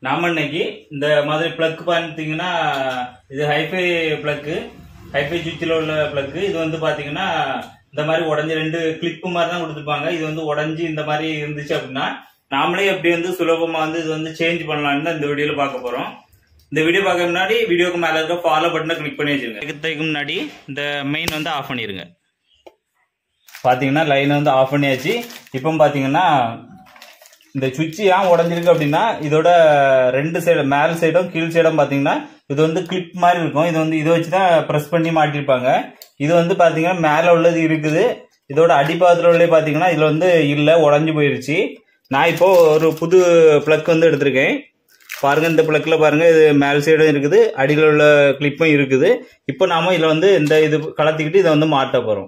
நாம இன்னைக்கு இந்த மாதிரி பிளக் பார்த்தீங்கன்னா இது ஹைஃபை பிளக்கு ஹைஃபை சுவிட்சில் உள்ள பிளக்கு இது வந்து பாத்தீங்கன்னா இந்த மாதிரி உடஞ்சி ரெண்டு கிளிப்பு மாதிரி தான் கொடுத்துருப்பாங்க இது வந்து உடஞ்சி இந்த மாதிரி இருந்துச்சு அப்படின்னா நாமளே எப்படி வந்து சுலபமா வந்து இது வந்து சேஞ்ச் பண்ணலாம்னு தான் இந்த வீடியோல பார்க்க போறோம் இந்த வீடியோ பார்க்க முன்னாடி வீடியோக்கு மேல இருக்க ஃபாலோ பட்டனை கிளிக் பண்ணி வச்சிருங்க இதுக்கு முன்னாடி இந்த மெயின் வந்து ஆஃப் பண்ணிருங்க பாத்தீங்கன்னா லைன் வந்து ஆஃப் பண்ணியாச்சு இப்போ பாத்தீங்கன்னா இந்த சுவிட்ச் ஏன் உடஞ்சிருக்கு அப்படின்னா இதோட ரெண்டு சைடு மேல் சைடும் கீழ் சைடும் பாத்தீங்கன்னா இது வந்து கிளிப் மாதிரி இருக்கும் இது வந்து இதை வச்சு தான் ப்ரெஸ் பண்ணி மாட்டிருப்பாங்க இது வந்து பாத்தீங்கன்னா மேலே உள்ளது இருக்குது இதோட அடிப்பாகத்தில் உள்ள பாத்தீங்கன்னா இதுல வந்து இல்லை உடஞ்சி போயிருச்சு நான் இப்போ ஒரு புது பிளக் வந்து எடுத்திருக்கேன் பாருங்க இந்த பிளக்ல பாருங்க இது மேல் சைடும் இருக்குது அடியில் உள்ள கிளிப்பும் இருக்குது இப்போ நாம இதுல வந்து இந்த இது கலத்திக்கிட்டு இதை வந்து மாட்ட போறோம்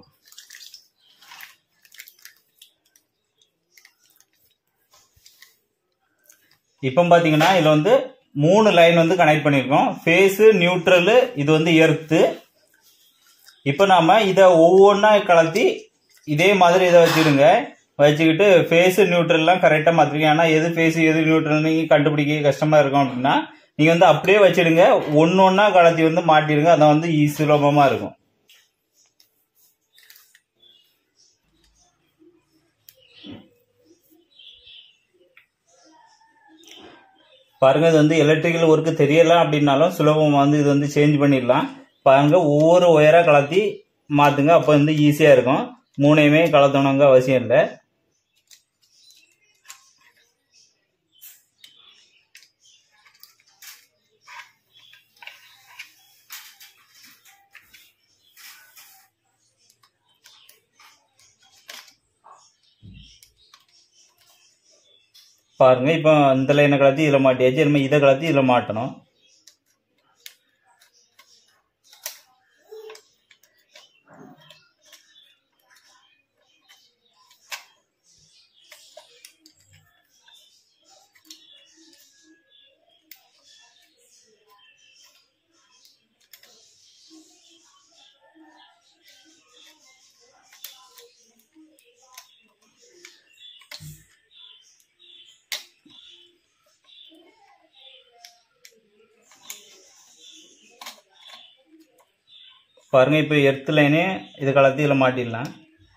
இப்போ பார்த்தீங்கன்னா இதில் வந்து மூணு லைன் வந்து கனெக்ட் பண்ணியிருக்கோம் ஃபேஸு நியூட்ரலு இது வந்து எர்த்து இப்போ நாம இதை ஒவ்வொன்றா கலத்தி இதே மாதிரி இதை வச்சுடுங்க வச்சுக்கிட்டு ஃபேஸு நியூட்ரல்லாம் கரெக்டாக மாற்றிருக்கீங்க ஆனால் எது ஃபேஸு எது நியூட்ரல்னு கண்டுபிடிக்க கஷ்டமாக இருக்கும் அப்படின்னா நீங்கள் வந்து அப்படியே வச்சிடுங்க ஒன்று ஒன்றா கலத்தி வந்து மாட்டிடுங்க அதான் வந்து ஈ சுலபமாக இருக்கும் பாருங்க இது வந்து எலக்ட்ரிக்கல் ஒர்க்கு தெரியல அப்படின்னாலும் சுலபமாக வந்து இது வந்து சேஞ்ச் பண்ணிடலாம் பாருங்க ஒவ்வொரு ஒயராக கலத்தி மாற்றுங்க அப்போ வந்து ஈஸியாக இருக்கும் மூணையுமே கலத்தணுங்க அவசியம் இல்லை பாருங்க இப்போ இந்த லைனை கலத்தி இதில் மாட்டியாச்சு நம்ம இதை கலத்தி இதில் மாட்டணும் பாருங்க இப்போ எர்த் லைனே இது கலத்தி இதில் மாட்டிடலாம்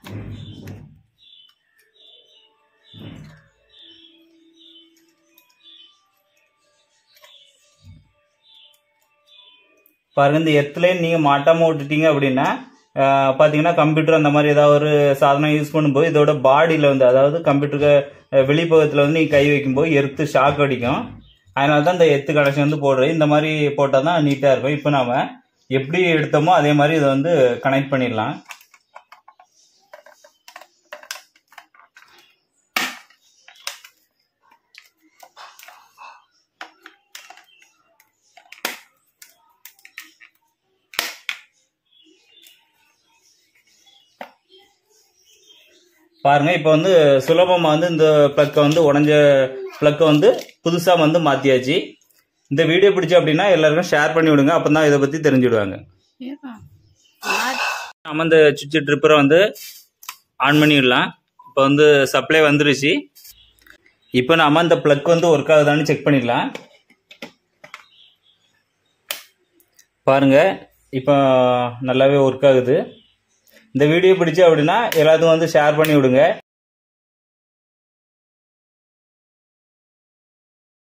பாருங்க இந்த எர்த் லைன் நீங்கள் மாட்டாமல் விட்டுட்டீங்க அப்படின்னா ஆஹ், பார்த்தீங்கன்னா கம்ப்யூட்டர் அந்த மாதிரி ஏதாவது ஒரு சாதனம் யூஸ் பண்ணும்போது இதோட பாடியில் வந்து அதாவது கம்ப்யூட்டருக்கு வெளிப்பக்கத்தில் வந்து நீங்கள் கை வைக்கும்போது எர்த்து ஷாக் அடிக்கும் அதனால தான் இந்த எர்த்து கனெக்ஷன் வந்து போடுறது இந்த மாதிரி போட்டால் தான் நீட்டாக இருக்கும் இப்போ நாம எப்படி எடுத்தோமோ அதே மாதிரி இதை வந்து கனெக்ட் பண்ணிடலாம் பாருங்க இப்போ வந்து சுலபமாக வந்து இந்த ப்ளக்கை வந்து உடஞ்ச ப்ளக்கை வந்து புதுசாக வந்து மாற்றியாச்சு இந்த வீடியோ பிடிச்சு அப்படின்னா எல்லாருக்கும் ஷேர் பண்ணி விடுங்க அப்போ தான் இதை பற்றி தெரிஞ்சுடுவாங்க நம்ம இந்த சுவிட்ச் ட்ரிப்பரை வந்து ஆன் பண்ணிடலாம் இப்போ வந்து சப்ளை வந்துருச்சு இப்போ நாம இந்த ப்ளக் வந்து ஒர்க் ஆகுதான்னு செக் பண்ணிடலாம் பாருங்க இப்போ நல்லாவே ஒர்க் ஆகுது இந்த வீடியோ பிடிச்சு அப்படின்னா எல்லாத்துக்கும் வந்து ஷேர் பண்ணி விடுங்க